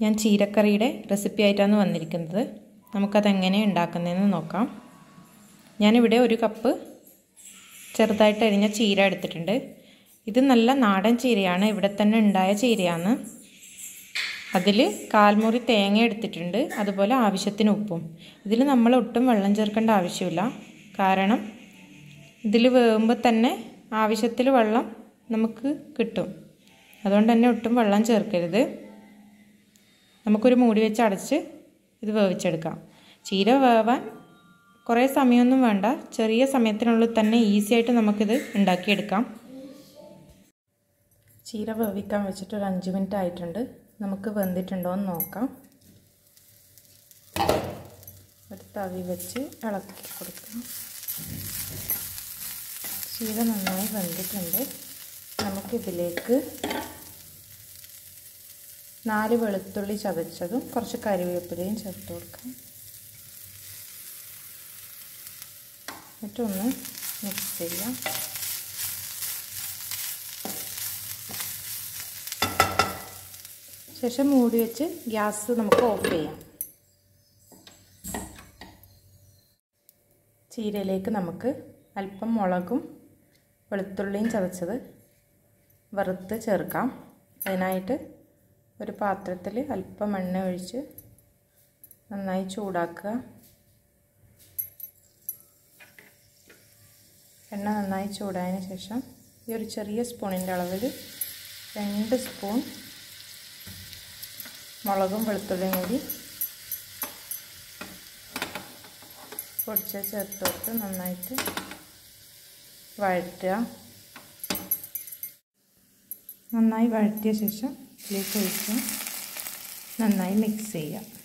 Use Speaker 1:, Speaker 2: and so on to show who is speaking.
Speaker 1: ഞാൻ ചീരക്കറിയുടെ റെസിപ്പി ആയിട്ടാണ് വന്നിരിക്കുന്നത് നമുക്കതെങ്ങനെ ഉണ്ടാക്കുന്നതെന്ന് നോക്കാം ഞാനിവിടെ ഒരു കപ്പ് ചെറുതായിട്ട് അരിഞ്ഞ ചീര എടുത്തിട്ടുണ്ട് ഇത് നല്ല നാടൻ ചീരയാണ് ഇവിടെ തന്നെ ഉണ്ടായ ചീരയാണ് അതിൽ കാൽമുറി തേങ്ങ എടുത്തിട്ടുണ്ട് അതുപോലെ ആവശ്യത്തിന് ഉപ്പും ഇതിൽ നമ്മൾ ഒട്ടും വെള്ളം ചേർക്കേണ്ട ആവശ്യമില്ല കാരണം ഇതിൽ വേകുമ്പോൾ തന്നെ ആവശ്യത്തിൽ വെള്ളം നമുക്ക് കിട്ടും അതുകൊണ്ട് തന്നെ ഒട്ടും വെള്ളം ചേർക്കരുത് നമുക്കൊരു മൂടി വെച്ച് അടച്ച് ഇത് വേവിച്ചെടുക്കാം ചീര വേവാൻ കുറേ സമയമൊന്നും വേണ്ട ചെറിയ സമയത്തിനുള്ളിൽ തന്നെ ഈസി ആയിട്ട് നമുക്കിത് ഉണ്ടാക്കിയെടുക്കാം ചീര വേവിക്കാൻ വെച്ചിട്ട് ഒരു അഞ്ച് മിനിറ്റ് ആയിട്ടുണ്ട് നമുക്ക് വെന്തിട്ടുണ്ടോ എന്ന് നോക്കാം ഒരു തവി വെച്ച് ഇളക്കി കൊടുക്കാം ചീര നന്നായി വെന്തിട്ടുണ്ട് നമുക്കിതിലേക്ക് നാല് വെളുത്തുള്ളി ചതച്ചതും കുറച്ച് കറിവേപ്പിലയും ചേർത്ത് കൊടുക്കാം എന്നിട്ടൊന്ന് മിക്സ് ചെയ്യാം ശേഷം മൂടി വെച്ച് ഗ്യാസ് നമുക്ക് ഓഫ് ചെയ്യാം ചീരയിലേക്ക് നമുക്ക് അല്പം മുളകും വെളുത്തുള്ളിയും ചതച്ചത് വറുത്ത് ചേർക്കാം അതിനായിട്ട് ഒരു പാത്രത്തിൽ അല്പം എണ്ണ ഒഴിച്ച് നന്നായി ചൂടാക്കുക എണ്ണ നന്നായി ചൂടായതിന് ശേഷം ഈ ഒരു ചെറിയ സ്പൂണിൻ്റെ അളവിൽ രണ്ട് സ്പൂൺ മുളകും വെളുത്തുള്ളിയും കൂടി പൊടിച്ച് ചേർത്ത് കൊടുത്ത് നന്നായിട്ട് വഴറ്റുക നന്നായി വഴറ്റിയ ശേഷം ഇതിലേക്ക് ഒഴിച്ച് നന്നായി മിക്സ് ചെയ്യുക